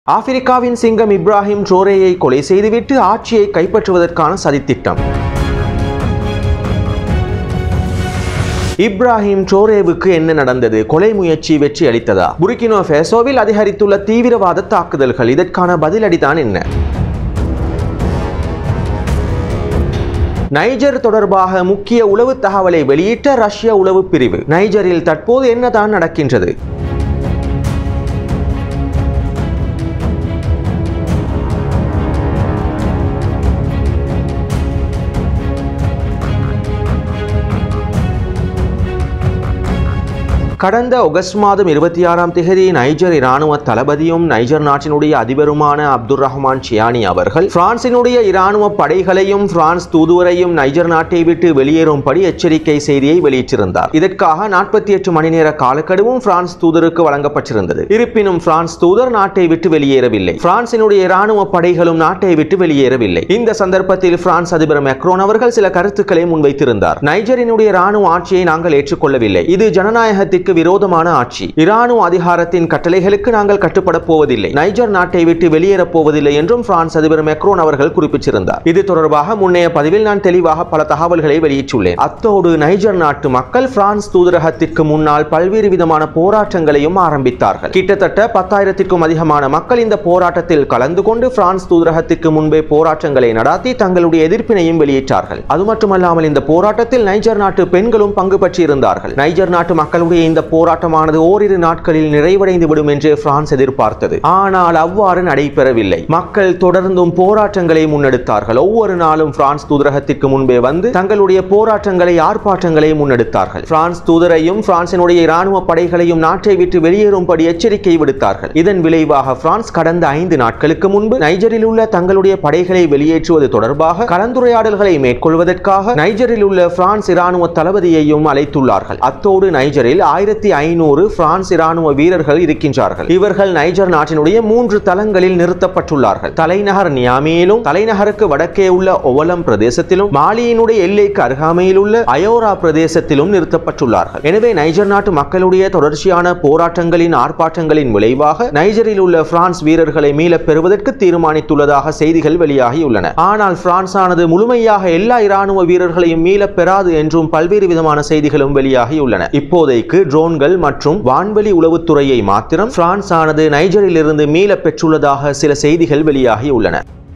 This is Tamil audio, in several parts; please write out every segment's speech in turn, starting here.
ஆப்பிரிக்காவின் சிங்கம் இப்ராஹிம் ட்ரோரேயை கொலை செய்துவிட்டு ஆட்சியை கைப்பற்றுவதற்கான சதித்திட்டம் இப்ராஹிம் ட்ரோரேவுக்கு என்ன நடந்தது கொலை முயற்சி வெற்றி அளித்ததா புருக்கினோ ஃபேசோவில் அதிகரித்துள்ள தீவிரவாத தாக்குதல்கள் இதற்கான பதிலடிதான் என்ன நைஜர் தொடர்பாக முக்கிய உளவு தகவலை வெளியிட்ட ரஷ்ய உளவு பிரிவு நைஜரில் தற்போது என்னதான் நடக்கின்றது கடந்த ஆகஸ்ட் மாதம் இருபத்தி ஆறாம் தேதி நைஜர் இராணுவ தளபதியும் நைஜர் நாட்டினுடைய அதிபருமான அப்துல் ரஹ்மான் சியானி அவர்கள் பிரான்சினுடைய இராணுவ படைகளையும் பிரான்ஸ் தூதுவரையும் நைஜர் நாட்டை விட்டு வெளியேறும்படி எச்சரிக்கை செய்தியை வெளியிட்டிருந்தார் இதற்காக நாற்பத்தி எட்டு மணி நேர காலக்கெடுவும் பிரான்ஸ் தூதருக்கு வழங்கப்பட்டிருந்தது இருப்பினும் பிரான்ஸ் தூதர் நாட்டை விட்டு வெளியேறவில்லை பிரான்சினுடைய இராணுவ படைகளும் நாட்டை விட்டு வெளியேறவில்லை இந்த சந்தர்ப்பத்தில் பிரான்ஸ் அதிபர் மெக்ரோன் அவர்கள் சில கருத்துக்களை முன்வைத்திருந்தார் நைஜரினுடைய இராணுவ ஆட்சியை நாங்கள் ஏற்றுக்கொள்ளவில்லை இது ஜனநாயகத்திற்கு விரோதமான ஆட்சி இராணுவ அதிகாரத்தின் கட்டளைகளுக்கு நாங்கள் கட்டுப்பட போவதில்லை நைஜர் நாட்டை விட்டு வெளியேறப் போவதில்லை என்றும் பிரான்ஸ் அதிபர் மெக்ரோன் அவர்கள் குறிப்பிட்டிருந்தார் இது தொடர்பாக முன்னைய பதிவில் நான் தெளிவாக பல தகவல்களை வெளியிட்டுள்ளேன் அத்தோடு நைஜர் நாட்டு மக்கள் பிரான்ஸ் தூதரகத்திற்கு முன்னால் பல்வேறு விதமான போராட்டங்களையும் ஆரம்பித்தார்கள் கிட்டத்தட்ட பத்தாயிரத்திற்கும் அதிகமான மக்கள் இந்த போராட்டத்தில் கலந்து கொண்டு பிரான்ஸ் தூதரகத்திற்கு முன்பே போராட்டங்களை நடாத்தி தங்களுடைய எதிர்ப்பினையும் வெளியிட்டார்கள் அது மட்டுமல்லாமல் இந்த போராட்டத்தில் நைஜர் நாட்டு பெண்களும் பங்கு பற்றியிருந்தார்கள் நைஜர் நாட்டு மக்களுடைய இந்த போராட்டமானது ஓரிரு நாட்களில் நிறைவடைந்து விடும் என்று பிரான்ஸ் எதிர்பார்த்தது ஆனால் அவ்வாறு நடைபெறவில்லை மக்கள் தொடர்ந்தும் போராட்டங்களை முன்னெடுத்தார்கள் ஒவ்வொரு நாளும் பிரான்ஸ் தூதரகத்திற்கு முன்பே வந்து தங்களுடைய போராட்டங்களை ஆர்ப்பாட்டங்களை முன்னெடுத்தார்கள் பிரான்ஸ் தூதரையும் பிரான்சினுடைய இராணுவ படைகளையும் நாட்டை விட்டு வெளியேறும்படி எச்சரிக்கை விடுத்தார்கள் இதன் விளைவாக பிரான்ஸ் கடந்த ஐந்து நாட்களுக்கு முன்பு நைஜரில் உள்ள தங்களுடைய படைகளை வெளியேற்றுவது தொடர்பாக கலந்துரையாடல்களை மேற்கொள்வதற்காக நைஜரில் உள்ள பிரான்ஸ் இராணுவ தளபதியையும் அழைத்துள்ளார்கள் அத்தோடு நைஜரில் ஆயிரத்தி ஐநூறு பிரான்ஸ் இராணுவ வீரர்கள் இருக்கின்றார்கள் இவர்கள் நைஜர் நாட்டினுடைய மூன்று தளங்களில் நிறுத்தப்பட்டுள்ளார்கள் தலைநகர் நியாமியிலும் தலைநகருக்கு வடக்கே உள்ள ஒவலம் பிரதேசத்திலும் மாலியினுடைய எல்லைக்கு அருகாமையில் உள்ள அயோரா பிரதேசத்திலும் நிறுத்தப்பட்டுள்ளார்கள் எனவே நைஜர் நாட்டு மக்களுடைய தொடர்ச்சியான போராட்டங்களின் ஆர்ப்பாட்டங்களின் விளைவாக நைஜரில் உள்ள பிரான்ஸ் வீரர்களை மீள பெறுவதற்கு தீர்மானித்துள்ளதாக செய்திகள் வெளியாகியுள்ளன ஆனால் பிரான்ஸ் ஆனது முழுமையாக எல்லா இராணுவ வீரர்களையும் மீள பெறாது என்றும் பல்வேறு விதமான செய்திகளும் வெளியாகியுள்ளன இப்போதைக்கு ட்ரோன்கள் மற்றும் வான்வெளி உளவுத்துறையை மாத்திரம் பிரான்ஸ் ஆனது நைஜரில் இருந்து மீள பெற்றுள்ளதாக சில செய்திகள் வெளியாகியுள்ளன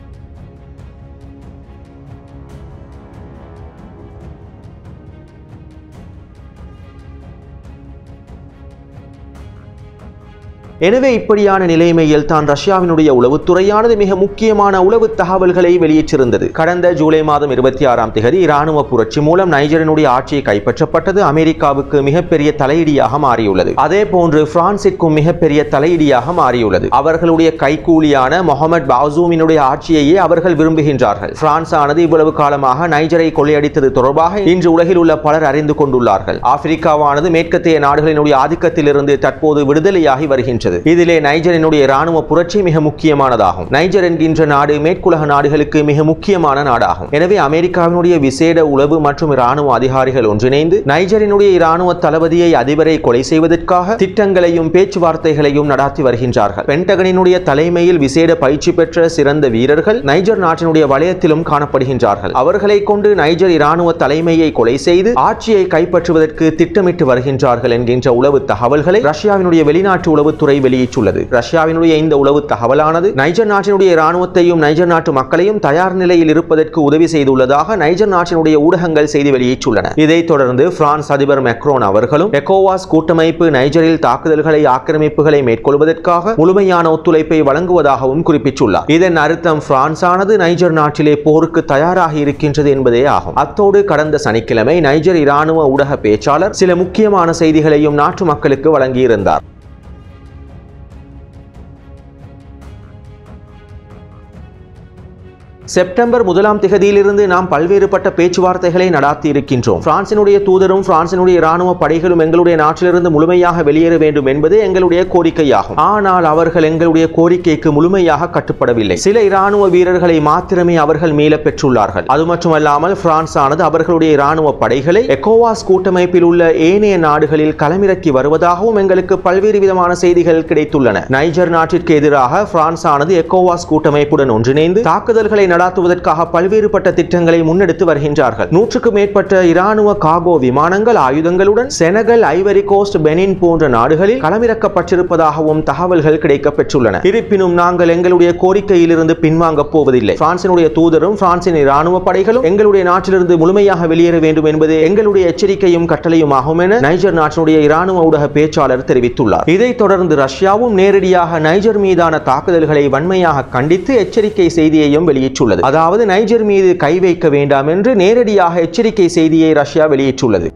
எனவே இப்படியான நிலைமையில் தான் ரஷ்யாவினுடைய உளவுத்துறையானது மிக முக்கியமான உளவு தகவல்களை வெளியிட்டிருந்தது கடந்த ஜூலை மாதம் இருபத்தி ஆறாம் தேதி இராணுவ புரட்சி மூலம் நைஜரினுடைய ஆட்சியை கைப்பற்றப்பட்டது அமெரிக்காவுக்கு மிகப்பெரிய தலையிடியாக மாறியுள்ளது அதே போன்று பிரான்சிற்கும் மிகப்பெரிய தலையிடியாக மாறியுள்ளது அவர்களுடைய கைக்கூலியான முகமது பாசூமினுடைய ஆட்சியையே அவர்கள் விரும்புகின்றார்கள் பிரான்ஸ் ஆனது இவ்வளவு காலமாக நைஜரை கொள்ளையடித்தது தொடர்பாக இன்று உலகில் உள்ள பலர் அறிந்து கொண்டுள்ளார்கள் ஆப்பிரிக்காவானது மேற்கத்திய நாடுகளினுடைய ஆதிக்கத்திலிருந்து தற்போது விடுதலையாகி வருகின்றது இதிலே நைஜரினுடைய இராணுவ புரட்சி மிக முக்கியமானதாகும் நைஜர் என்கின்ற நாடு மேற்குலக நாடுகளுக்கு மிக முக்கியமான நாடாகும் எனவே அமெரிக்காவினுடைய விசேட உளவு மற்றும் இராணுவ அதிகாரிகள் ஒன்றிணைந்து நைஜரினுடைய இராணுவ தளபதியை அதிபரை கொலை செய்வதற்காக திட்டங்களையும் பேச்சுவார்த்தைகளையும் நடாத்தி வருகின்றார்கள் பென்டகனினுடைய தலைமையில் விசேட பயிற்சி பெற்ற சிறந்த வீரர்கள் நைஜர் நாட்டினுடைய வலயத்திலும் காணப்படுகின்றார்கள் அவர்களை கொண்டு நைஜர் இராணுவ தலைமையை கொலை செய்து ஆட்சியை கைப்பற்றுவதற்கு திட்டமிட்டு வருகின்றார்கள் என்கின்ற உளவு தகவல்களை ரஷ்யாவினுடைய வெளிநாட்டு உளவுத்துறை வெளியிட்டுள்ளது ரஷ்யாவினுடைய இந்த உளவு தகவலானது நைஜர் நாட்டினுடைய இராணுவத்தையும் நைஜர் நாட்டு மக்களையும் தயார் நிலையில் இருப்பதற்கு உதவி செய்துள்ளதாக நைஜர் நாட்டினுடைய ஊடகங்கள் செய்தி வெளியிட்டுள்ளன இதைத் தொடர்ந்து பிரான்ஸ் அதிபர் மெக்ரோன் அவர்களும் எக்கோவாஸ் கூட்டமைப்பு நைஜரில் தாக்குதல்களை ஆக்கிரமிப்புகளை மேற்கொள்வதற்காக முழுமையான ஒத்துழைப்பை வழங்குவதாகவும் குறிப்பிட்டுள்ளார் இதன் அர்த்தம் பிரான்ஸ் ஆனது நைஜர் நாட்டிலே போருக்கு தயாராகி இருக்கின்றது என்பதே ஆகும் அத்தோடு கடந்த சனிக்கிழமை நைஜர் இராணுவ ஊடக பேச்சாளர் சில முக்கியமான செய்திகளையும் நாட்டு மக்களுக்கு வழங்கியிருந்தார் செப்டம்பர் முதலாம் திகதியிலிருந்து நாம் பல்வேறுபட்ட பேச்சுவார்த்தைகளை நடாத்தி இருக்கின்றோம் பிரான்சினுடைய தூதரும் பிரான்சினுடைய இராணுவ படைகளும் எங்களுடைய நாட்டிலிருந்து முழுமையாக வெளியேற வேண்டும் என்பது எங்களுடைய கோரிக்கையாகும் ஆனால் அவர்கள் எங்களுடைய கோரிக்கைக்கு முழுமையாக கட்டுப்படவில்லை சில இராணுவ வீரர்களை மாத்திரமே அவர்கள் மீள பெற்றுள்ளார்கள் அது மட்டுமல்லாமல் பிரான்ஸ் ஆனது அவர்களுடைய இராணுவ படைகளை எக்கோவாஸ் கூட்டமைப்பில் உள்ள ஏனைய நாடுகளில் களமிறக்கி வருவதாகவும் எங்களுக்கு பல்வேறு விதமான செய்திகள் கிடைத்துள்ளன நைஜர் நாட்டிற்கு எதிராக பிரான்ஸ் ஆனது எக்கோவாஸ் கூட்டமைப்புடன் ஒன்றிணைந்து தாக்குதல்களை நடாத்துவதற்காக பல்வேறுபட்ட திட்டங்களை முன்னெடுத்து வருகின்றார்கள் நூற்றுக்கு மேற்பட்ட இராணுவ காகோ விமானங்கள் ஆயுதங்களுடன் செனகல் ஐவரி கோஸ்ட் பெனின் போன்ற நாடுகளில் களமிறக்கப்பட்டிருப்பதாகவும் தகவல்கள் கிடைக்கப் பெற்றுள்ளன இருப்பினும் நாங்கள் எங்களுடைய கோரிக்கையிலிருந்து பின்வாங்கப் போவதில்லை பிரான்சினுடைய தூதரும் பிரான்சின் இராணுவ படைகளும் எங்களுடைய நாட்டிலிருந்து முழுமையாக வெளியேற வேண்டும் என்பது எங்களுடைய எச்சரிக்கையும் கட்டளையுமாகும் என நைஜர் நாட்டினுடைய இராணுவ ஊடக பேச்சாளர் தெரிவித்துள்ளார் இதைத் தொடர்ந்து ரஷ்யாவும் நேரடியாக நைஜர் மீதான தாக்குதல்களை வன்மையாக கண்டித்து எச்சரிக்கை செய்தியையும் வெளியிட்டுள்ளது அதாவது நைஜர் மீது கை வைக்க வேண்டாம் என்று நேரடியாக எச்சரிக்கை செய்தியை ரஷ்யா வெளியிட்டுள்ளது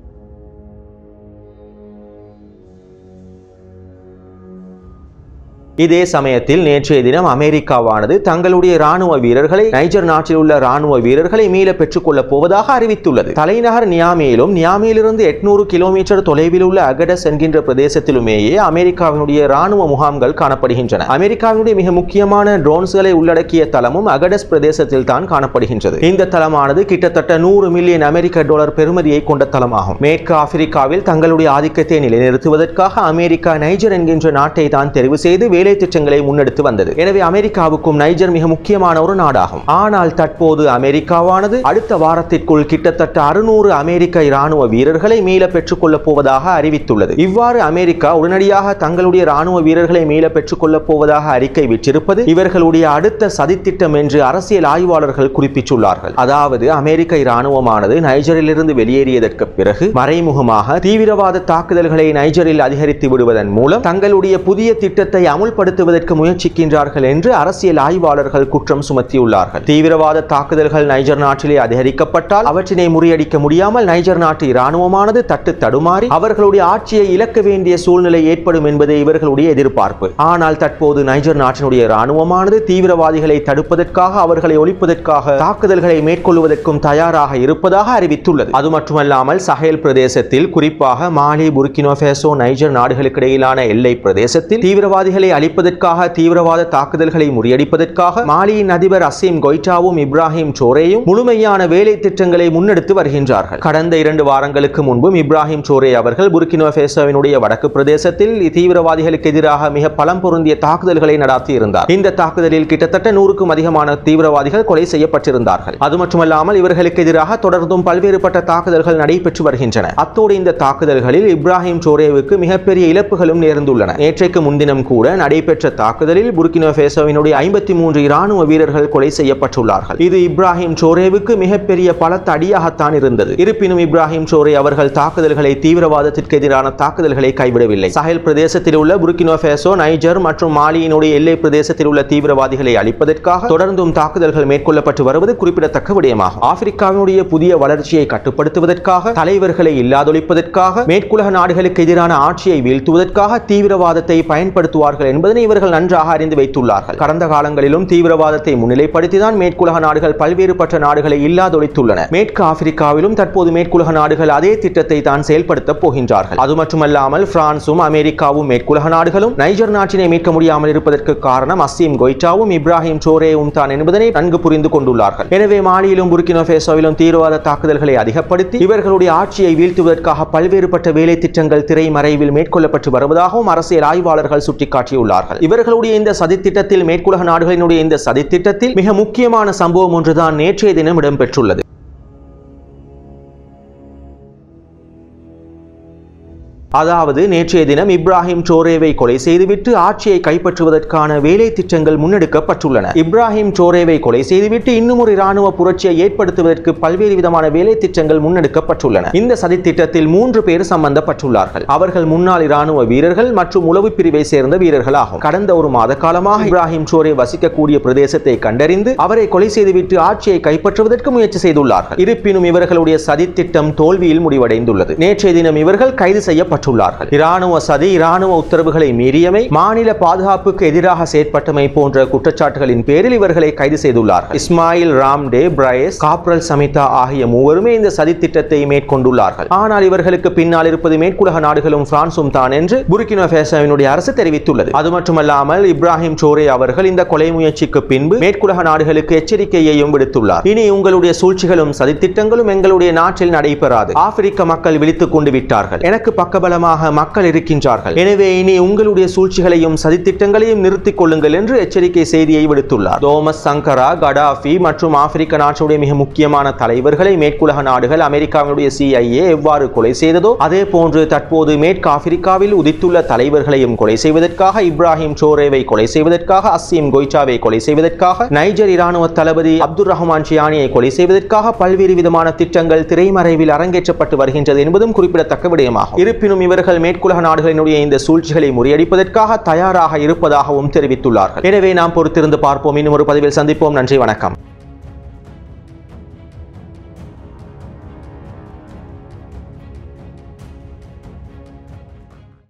இதே சமயத்தில் நேற்றைய தினம் அமெரிக்காவானது தங்களுடைய ராணுவ வீரர்களை நைஜர் நாட்டில் உள்ள ராணுவ வீரர்களை மீள பெற்றுக் கொள்ளப் போவதாக அறிவித்துள்ளது தலைநகர் நியாமியிலும் நியாமியிலிருந்து எட்நூறு கிலோமீட்டர் தொலைவில் உள்ள அகடஸ் என்கின்ற பிரதேசத்திலுமேயே அமெரிக்காவினுடைய ராணுவ முகாம்கள் காணப்படுகின்றன அமெரிக்காவினுடைய மிக முக்கியமான ட்ரோன்ஸ்களை உள்ளடக்கிய தளமும் அகடஸ் பிரதேசத்தில் தான் காணப்படுகின்றது இந்த தளமானது கிட்டத்தட்ட நூறு மில்லியன் அமெரிக்க டாலர் பெறுமதியை கொண்ட தளமாகும் மேற்கு ஆப்பிரிக்காவில் தங்களுடைய ஆதிக்கத்தை நிலைநிறுத்துவதற்காக அமெரிக்கா நைஜர் என்கின்ற நாட்டை தான் தெரிவு செய்து வேலை திட்டங்களை முன்னெடுத்து வந்தது எனவே அமெரிக்காவுக்கும் நைஜர் மிக முக்கியமான ஒரு நாடாகும் ஆனால் தற்போது அமெரிக்காவானது அடுத்த வாரத்திற்குள் கிட்டத்தட்ட அறுநூறு அமெரிக்க இராணுவ வீரர்களை மீள பெற்றுக் கொள்ளப் போவதாக அறிவித்துள்ளது இவ்வாறு அமெரிக்கா உடனடியாக தங்களுடைய இராணுவ வீரர்களை மீள பெற்றுக் கொள்ளப் போவதாக அறிக்கை விட்டிருப்பது இவர்களுடைய அடுத்த சதித்திட்டம் என்று அரசியல் ஆய்வாளர்கள் குறிப்பிட்டுள்ளார்கள் அதாவது அமெரிக்க இராணுவமானது நைஜரிலிருந்து வெளியேறியதற்கு பிறகு மறைமுகமாக தீவிரவாத தாக்குதல்களை நைஜரில் அதிகரித்து விடுவதன் மூலம் தங்களுடைய புதிய திட்டத்தை அமுல்படுத்துவதற்கு முயற்சிக்கின்றார்கள் என்று அரசியல் ஆய்வாளர்கள் குற்றம் சுமத்தியுள்ளார்கள் தீவிரவாத தாக்குதல்கள் நைஜர் நாட்டிலே அதிகரிக்கப்பட்டால் அவற்றினை முறியடிக்க முடியாமல் நைஜர் நாட்டு இராணுவமானது தட்டு தடுமாறி அவர்களுடைய ஆட்சியை இழக்க வேண்டிய சூழ்நிலை ஏற்படும் என்பதே இவர்களுடைய எதிர்பார்ப்பு ஆனால் தற்போது நைஜர் நாட்டினுடைய இராணுவமானது தீவிரவாதிகளை தடுப்பதற்காக அவர்களை ஒழிப்பதற்காக தாக்குதல்களை மேற்கொள்வதற்கும் தயாராக இருப்பதாக அறிவித்துள்ளது அது மட்டுமல்லாமல் சஹேல் பிரதேசத்தில் குறிப்பாக மாலி புர்கினோ ஃபேசோ நைஜர் நாடுகளுக்கு இடையிலான எல்லை பிரதேசத்தில் தீவிரவாதிகளை அழிப்பதற்காக தீவிரவாத தாக்குதல்களை முறியடிப்பதற்காக மாலியின் அதிபர் அசீம் கொய்டாவும் இப்ராஹிம் சோரேயும் முழுமையான வேலை திட்டங்களை முன்னெடுத்து வருகின்றார்கள் கடந்த இரண்டு வாரங்களுக்கு முன்பும் இப்ராஹிம் சோரே அவர்கள் புர்கினோ ஃபேசோவினுடைய வடக்கு பிரதேசத்தில் தீவிரவாதிகளுக்கு எதிராக மிக பலம் பொருந்திய தாக்குதல்களை நடத்தி இருந்தார் இந்த தாக்குதலில் கிட்டத்தட்ட நூறுக்கும் அதிகமான தீவிரவாதிகள் கொலை செய்யப்பட்டிருந்தார்கள் அது மட்டுமல்லாமல் இவர்களுக்கு எதிராக தொடர்ந்தும் பல்வேறுபட்ட தாக்குதல்கள் நடைபெற்று வருகின்றன அத்தோடு இந்த தாக்குதல்களில் இப்ராஹிம் சோரேவுக்கு மிகப்பெரிய இழப்புகளும் நேர்ந்துள்ளன நேற்றைக்கு முன்தினம் கூட நடைபெற்ற தாக்குதலில் புர்கினோ ஃபேசோவினுடைய ஐம்பத்தி மூன்று இராணுவ வீரர்கள் கொலை செய்யப்பட்டுள்ளார்கள் இது இப்ராஹிம் சோரேவுக்கு மிகப்பெரிய பலத்த அடியாகத்தான் இருந்தது இருப்பினும் இப்ராஹிம் சோரே அவர்கள் தாக்குதல்களை தீவிரவாதத்திற்கு எதிரான தாக்குதல்களை கைவிடவில்லை சஹேல் பிரதேசத்தில் உள்ள புர்கினோ ஃபேசோ நைஜர் மற்றும் மாலியினுடைய எல்லை பிரதேசத்தில் உள்ள தீவிரவாதிகளை அழிப்பதற்காக தொடர்ந்தும் தாக்குதல்கள் மேற்கொள்ளப்பட்டு வருவது குறிப்பிடத்தக்க விடயமாகும் ஆப்பிரிக்காவினுடைய புதிய வளர்ச்சியை கட்டுப்படுத்துவதற்காக தலைவர்களை இல்லாதொழிப்பதற்காக மேற்குலக நாடுகளுக்கு எதிரான ஆட்சியை வீழ்த்துவதற்காக தீவிரவாதத்தை பயன்படுத்துவார்கள் என்பதனை இவர்கள் நன்றாக அறிந்து வைத்துள்ளார்கள் கடந்த காலங்களிலும் தீவிரவாதத்தை முன்னிலைப்படுத்திதான் மேற்குலக நாடுகள் பல்வேறுபட்ட நாடுகளை இல்லாதொழித்துள்ளன மேற்கு ஆப்பிரிக்காவிலும் தற்போது மேற்குலக நாடுகள் அதே திட்டத்தை தான் செயல்படுத்தப் போகின்றார்கள் அது மட்டுமல்லாமல் பிரான்சும் அமெரிக்காவும் மேற்குலக நாடுகளும் நைஜர் நாட்டினை மீட்க முடியாமல் இருப்பதற்கு காரணம் அசீம் கொய்டாவும் இப்ராஹிம் சோரேவும் தான் என்பதனை நன்கு புரிந்து கொண்டுள்ளார்கள் எனவே மாலியிலும் புர்கினோ ஃபேசோவிலும் தீவிரவாத தாக்குதல்களை அதிகப்படுத்தி இவர்களுடைய ஆட்சியை வீழ்த்துவதற்காக பல்வேறுபட்ட வேலை திட்டங்கள் திரைமறைவில் மேற்கொள்ளப்பட்டு வருவதாகவும் அரசியல் ஆய்வாளர்கள் சுட்டிக்காட்டியுள்ளார்கள் இவர்களுடைய இந்த சதித்திட்டத்தில் மேற்குலக நாடுகளினுடைய இந்த சதித்திட்டத்தில் மிக முக்கியமான சம்பவம் ஒன்றுதான் நேற்றைய தினம் இடம்பெற்றுள்ளது அதாவது நேற்றைய தினம் இப்ராஹிம் சோரேவை கொலை செய்துவிட்டு ஆட்சியை கைப்பற்றுவதற்கான வேலை திட்டங்கள் முன்னெடுக்கப்பட்டுள்ளன இப்ராஹிம் சோரேவை கொலை செய்துவிட்டு இன்னும் ஒரு இராணுவ புரட்சியை ஏற்படுத்துவதற்கு பல்வேறு விதமான வேலை திட்டங்கள் முன்னெடுக்கப்பட்டுள்ளன இந்த சதித்திட்டத்தில் மூன்று பேர் சம்பந்தப்பட்டுள்ளார்கள் அவர்கள் முன்னாள் இராணுவ வீரர்கள் மற்றும் உளவு பிரிவை சேர்ந்த வீரர்கள் ஆகும் கடந்த ஒரு மாத காலமாக இப்ராஹிம் சோரே வசிக்கக்கூடிய பிரதேசத்தை கண்டறிந்து அவரை கொலை செய்துவிட்டு ஆட்சியை கைப்பற்றுவதற்கு முயற்சி செய்துள்ளார்கள் இருப்பினும் இவர்களுடைய சதித்திட்டம் தோல்வியில் முடிவடைந்துள்ளது நேற்றைய தினம் இவர்கள் கைது செய்யப்பட்டுள்ளனர் செய்யப்பட்டுள்ளார்கள் இராணுவ சதி இராணுவ உத்தரவுகளை மீறியமை மாநில பாதுகாப்புக்கு எதிராக செயற்பட்டமை போன்ற குற்றச்சாட்டுகளின் பேரில் இவர்களை கைது செய்துள்ளார்கள் இஸ்மாயில் ராம்டே பிரைஸ் காப்ரல் சமிதா ஆகிய மூவருமே இந்த சதி திட்டத்தை மேற்கொண்டுள்ளார்கள் ஆனால் இவர்களுக்கு பின்னால் இருப்பது மேற்குலக நாடுகளும் பிரான்சும் தான் என்று புர்கினோ ஃபேசோவினுடைய அரசு தெரிவித்துள்ளது அது மட்டுமல்லாமல் இப்ராஹிம் சோரே அவர்கள் இந்த கொலை முயற்சிக்கு பின்பு மேற்குலக நாடுகளுக்கு எச்சரிக்கையையும் விடுத்துள்ளார் இனி உங்களுடைய சூழ்ச்சிகளும் சதித்திட்டங்களும் எங்களுடைய நாட்டில் நடைபெறாது ஆப்பிரிக்க மக்கள் விழித்துக் கொண்டு விட்டார்கள் எனக்கு பக்கபலமாக மக்கள் இருக்கின்றார்கள் எனவே இனி உங்களுடைய சூழ்ச்சிகளையும் சதித்திட்டங்களையும் நிறுத்திக் கொள்ளுங்கள் என்று எச்சரிக்கை செய்தியை விடுத்துள்ளார் தோமஸ் சங்கரா கடாஃபி மற்றும் ஆப்பிரிக்க நாட்டுடைய மிக முக்கியமான தலைவர்களை மேற்குலக நாடுகள் அமெரிக்காவினுடைய சிஐஏ எவ்வாறு கொலை செய்ததோ அதே போன்று தற்போது மேற்கு ஆப்பிரிக்காவில் உதித்துள்ள தலைவர்களையும் கொலை செய்வதற்காக இப்ராஹிம் சோரேவை கொலை செய்வதற்காக அசீம் கொய்சாவை கொலை செய்வதற்காக நைஜர் இராணுவ தளபதி அப்துல் ரஹ்மான் சியானியை கொலை செய்வதற்காக பல்வேறு விதமான திட்டங்கள் திரைமறைவில் அரங்கேற்றப்பட்டு வருகின்றது என்பதும் குறிப்பிடத்தக்க விடயமாகும் இருப்பினும் இவர்கள் மேற்குலக நாடுகளினுடைய இந்த சூழ்ச்சிகளை முறியடிப்பதற்காக தயாராக இருப்பதாகவும் தெரிவித்துள்ளார்கள் எனவே நாம் பொறுத்திருந்து பார்ப்போம் இன்னும் ஒரு பதிவில் சந்திப்போம் நன்றி வணக்கம்